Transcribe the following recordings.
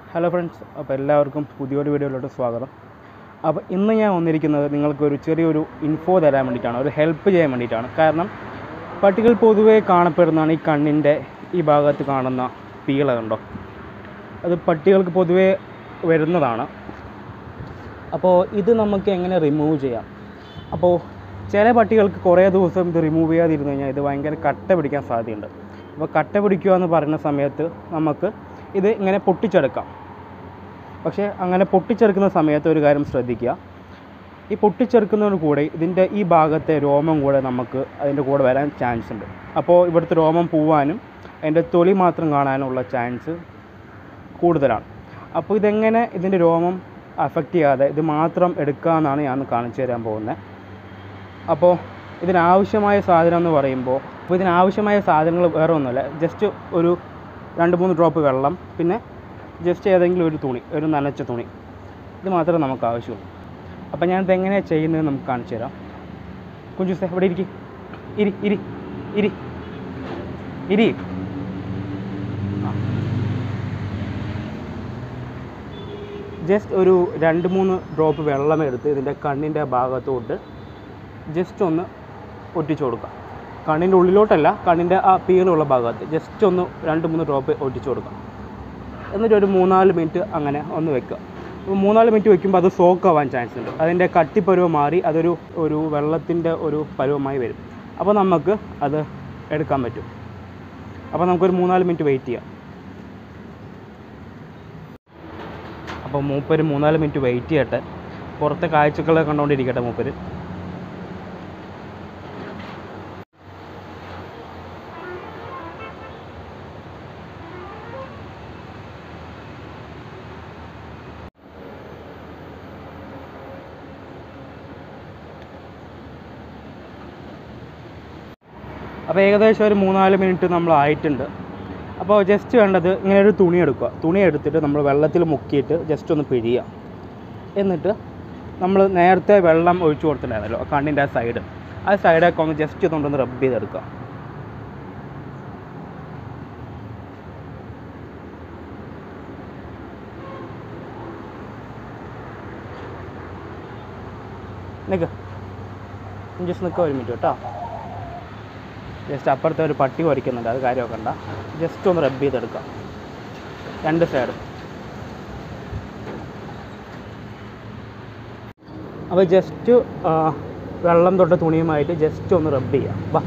hello friends അപ്പോൾ എല്ലാവർക്കും പുതിയൊരു വീഡിയോയിലോട്ട് സ്വാഗതം അപ്പോൾ ഇന്ന് ഞാൻ വന്നിരിക്കുന്നത് നിങ്ങൾക്കൊരു ചെറിയൊരു ഇൻഫോ തരാൻ വേണ്ടിയിട്ടാണ് ഒരു ഹെൽപ്പ് ചെയ്യാൻ വേണ്ടിയിട്ടാണ് കാരണം പട്ടികൾ പൊതുവേ കാണപ്പെടുന്നതാണ് ഈ കണ്ണിൻ്റെ ഈ ഭാഗത്ത് കാണുന്ന പീള കണ്ടോ അത് പട്ടികൾക്ക് പൊതുവേ വരുന്നതാണ് അപ്പോൾ ഇത് നമുക്ക് എങ്ങനെ റിമൂവ് ചെയ്യാം അപ്പോൾ ചില പട്ടികൾക്ക് കുറേ ദിവസം ഇത് റിമൂവ് ചെയ്യാതിരുന്നു കഴിഞ്ഞാൽ ഇത് ഭയങ്കര കട്ട പിടിക്കാൻ സാധ്യതയുണ്ട് അപ്പോൾ കട്ട പിടിക്കുക എന്ന് പറയുന്ന സമയത്ത് നമുക്ക് ഇത് ഇങ്ങനെ പൊട്ടിച്ചെടുക്കാം പക്ഷേ അങ്ങനെ പൊട്ടിച്ചെടുക്കുന്ന സമയത്ത് ഒരു കാര്യം ശ്രദ്ധിക്കുക ഈ പൊട്ടിച്ചെടുക്കുന്നതിന് കൂടെ ഇതിൻ്റെ ഈ ഭാഗത്തെ രോമം കൂടെ നമുക്ക് അതിൻ്റെ കൂടെ വരാൻ ചാൻസ് ഉണ്ട് അപ്പോൾ ഇവിടുത്തെ രോമം പോവാനും അതിൻ്റെ തൊലി മാത്രം കാണാനുള്ള ചാൻസ് കൂടുതലാണ് അപ്പോൾ ഇതെങ്ങനെ ഇതിൻ്റെ രോമം അഫക്റ്റ് ചെയ്യാതെ ഇത് മാത്രം എടുക്കാമെന്നാണ് ഞാൻ കാണിച്ചു തരാൻ പോകുന്നത് അപ്പോൾ ഇതിനാവശ്യമായ സാധനം എന്ന് പറയുമ്പോൾ അപ്പോൾ ഇതിനാവശ്യമായ സാധനങ്ങൾ വേറെ ഒന്നുമില്ല ജസ്റ്റ് ഒരു രണ്ട് മൂന്ന് ഡ്രോപ്പ് വെള്ളം പിന്നെ ജസ്റ്റ് ഏതെങ്കിലും ഒരു തുണി ഒരു നനച്ച തുണി ഇത് മാത്രമേ നമുക്ക് ആവശ്യമുള്ളൂ അപ്പോൾ ഞാനിത് എങ്ങനെയാണ് ചെയ്യുന്നത് നമുക്ക് കാണിച്ചു തരാം കുഞ്ചുസേ ഇവിടെ ഇരിക്കി ഇരി ഇരി ഇരി ഇരി ജസ്റ്റ് ഒരു രണ്ട് മൂന്ന് ഡ്രോപ്പ് വെള്ളം എടുത്ത് ഇതിൻ്റെ കണ്ണിൻ്റെ ഭാഗത്തോട്ട് ജസ്റ്റ് ഒന്ന് ഒറ്റിച്ചു കൊടുക്കുക കണ്ണിൻ്റെ ഉള്ളിലോട്ടല്ല കണ്ണിൻ്റെ ആ പീളുള്ള ഭാഗത്ത് ജസ്റ്റ് ഒന്ന് രണ്ട് മൂന്ന് ഡ്രോപ്പ് ഒറ്റിച്ചു കൊടുക്കുക എന്നിട്ട് ഒരു മൂന്നാല് മിനിറ്റ് അങ്ങനെ ഒന്ന് വെക്കുക അപ്പോൾ മൂന്നാല് മിനിറ്റ് വെക്കുമ്പോൾ അത് സോക്ക് ആവാൻ ചാൻസ് ഉണ്ട് അതിൻ്റെ കട്ടിപ്പരുവം മാറി അതൊരു ഒരു വെള്ളത്തിൻ്റെ ഒരു പരുവമായി വരും അപ്പോൾ നമുക്ക് അത് എടുക്കാൻ പറ്റും അപ്പോൾ നമുക്കൊരു മൂന്നാല് മിനിറ്റ് വെയിറ്റ് ചെയ്യാം അപ്പോൾ മൂപ്പര് മൂന്നാല് മിനിറ്റ് വെയിറ്റ് ചെയ്യട്ടെ പുറത്തെ കാഴ്ചകളെ കണ്ടുകൊണ്ടിരിക്കട്ടെ മൂപ്പര് അപ്പോൾ ഏകദേശം ഒരു മൂന്നാല് മിനിറ്റ് നമ്മൾ ആയിട്ടുണ്ട് അപ്പോൾ ജസ്റ്റ് വേണ്ടത് ഇങ്ങനെ ഒരു തുണി എടുക്കുക തുണി എടുത്തിട്ട് നമ്മൾ വെള്ളത്തിൽ മുക്കിയിട്ട് ജസ്റ്റ് ഒന്ന് പിഴിയുക എന്നിട്ട് നമ്മൾ നേരത്തെ വെള്ളം ഒഴിച്ചു കൊടുത്തിട്ടുണ്ടായിരുന്നല്ലോ കണ്ണിൻ്റെ ആ സൈഡ് ആ സൈഡൊക്കെ ഒന്ന് ജസ്റ്റ് ഇതുകൊണ്ടൊന്ന് റബ്ബ് ചെയ്തെടുക്കുക നിൽക്ക് ജസ്റ്റ് നിൽക്കുക ഒരു മിനിറ്റ് കേട്ടോ ജസ്റ്റ് അപ്പുറത്തെ ഒരു പട്ടി കുറയ്ക്കുന്നുണ്ട് അത് കാര്യം നോക്കണ്ട ജസ്റ്റ് ഒന്ന് റബ്ബ് ചെയ്തെടുക്കാം രണ്ട് സൈഡ് അപ്പോൾ ജസ്റ്റ് വെള്ളം തൊട്ട തുണിയുമായിട്ട് ജസ്റ്റ് ഒന്ന് റബ്ബ് ചെയ്യാം വാ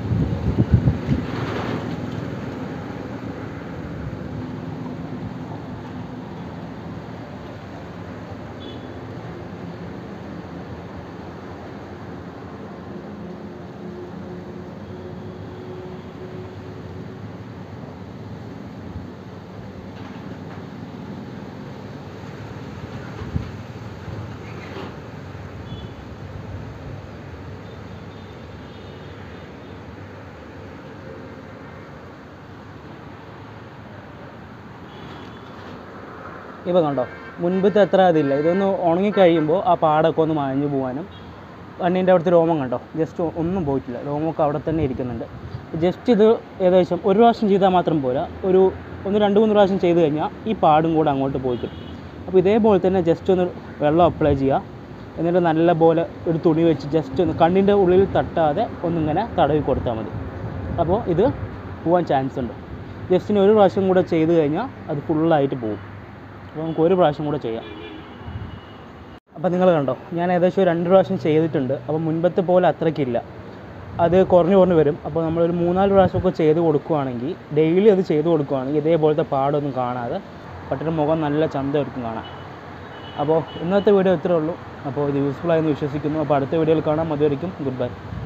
ഇപ്പോൾ കണ്ടോ മുൻപത്തെ അത്ര അതില്ല ഇതൊന്ന് ഉണങ്ങിക്കഴിയുമ്പോൾ ആ പാടൊക്കെ ഒന്ന് മാഞ്ഞു പോകാനും കണ്ണിൻ്റെ അവിടുത്തെ രോമം കണ്ടോ ജസ്റ്റ് ഒന്നും പോയിട്ടില്ല രോമമൊക്കെ അവിടെ തന്നെ ഇരിക്കുന്നുണ്ട് ജസ്റ്റ് ഇത് ഏകദേശം ഒരു പ്രാവശ്യം ചെയ്താൽ മാത്രം പോരാ ഒരു ഒന്ന് രണ്ട് മൂന്ന് പ്രാവശ്യം ചെയ്ത് കഴിഞ്ഞാൽ ഈ പാടും കൂടെ അങ്ങോട്ട് പോയി കിട്ടും അപ്പോൾ ഇതേപോലെ തന്നെ ജസ്റ്റ് ഒന്ന് വെള്ളം അപ്ലൈ ചെയ്യുക എന്നിട്ട് നല്ല പോലെ ഒരു തുണി വെച്ച് ജസ്റ്റ് ഒന്ന് കണ്ണിൻ്റെ ഉള്ളിൽ തട്ടാതെ ഒന്നിങ്ങനെ തടവി കൊടുത്താൽ മതി അപ്പോൾ ഇത് പോകാൻ ചാൻസ് ഉണ്ട് ജസ്റ്റിന് ഒരു പ്രാവശ്യം കൂടെ ചെയ്ത് കഴിഞ്ഞാൽ അത് ഫുള്ളായിട്ട് പോകും അപ്പോൾ നമുക്ക് ഒരു പ്രാവശ്യം കൂടെ ചെയ്യാം അപ്പോൾ നിങ്ങൾ കണ്ടോ ഞാൻ ഏകദേശം ഒരു രണ്ട് പ്രാവശ്യം ചെയ്തിട്ടുണ്ട് അപ്പോൾ മുൻപത്തെ പോലെ അത്രയ്ക്കില്ല അത് കുറഞ്ഞു കുറഞ്ഞു വരും അപ്പോൾ നമ്മളൊരു മൂന്നാല് പ്രാവശ്യമൊക്കെ ചെയ്ത് കൊടുക്കുകയാണെങ്കിൽ ഡെയിലി അത് ചെയ്ത് കൊടുക്കുകയാണെങ്കിൽ ഇതേപോലത്തെ പാടൊന്നും കാണാതെ പട്ടിയുടെ മുഖം നല്ല ചന്തമായിരിക്കും കാണാൻ അപ്പോൾ ഇന്നത്തെ വീഡിയോ ഇത്രേ ഉള്ളൂ അപ്പോൾ ഇത് യൂസ്ഫുൾ ആയെന്ന് വിശ്വസിക്കുന്നു അപ്പോൾ അടുത്ത വീഡിയോയിൽ കാണാം അതുവരെയും ഗുഡ് ബൈ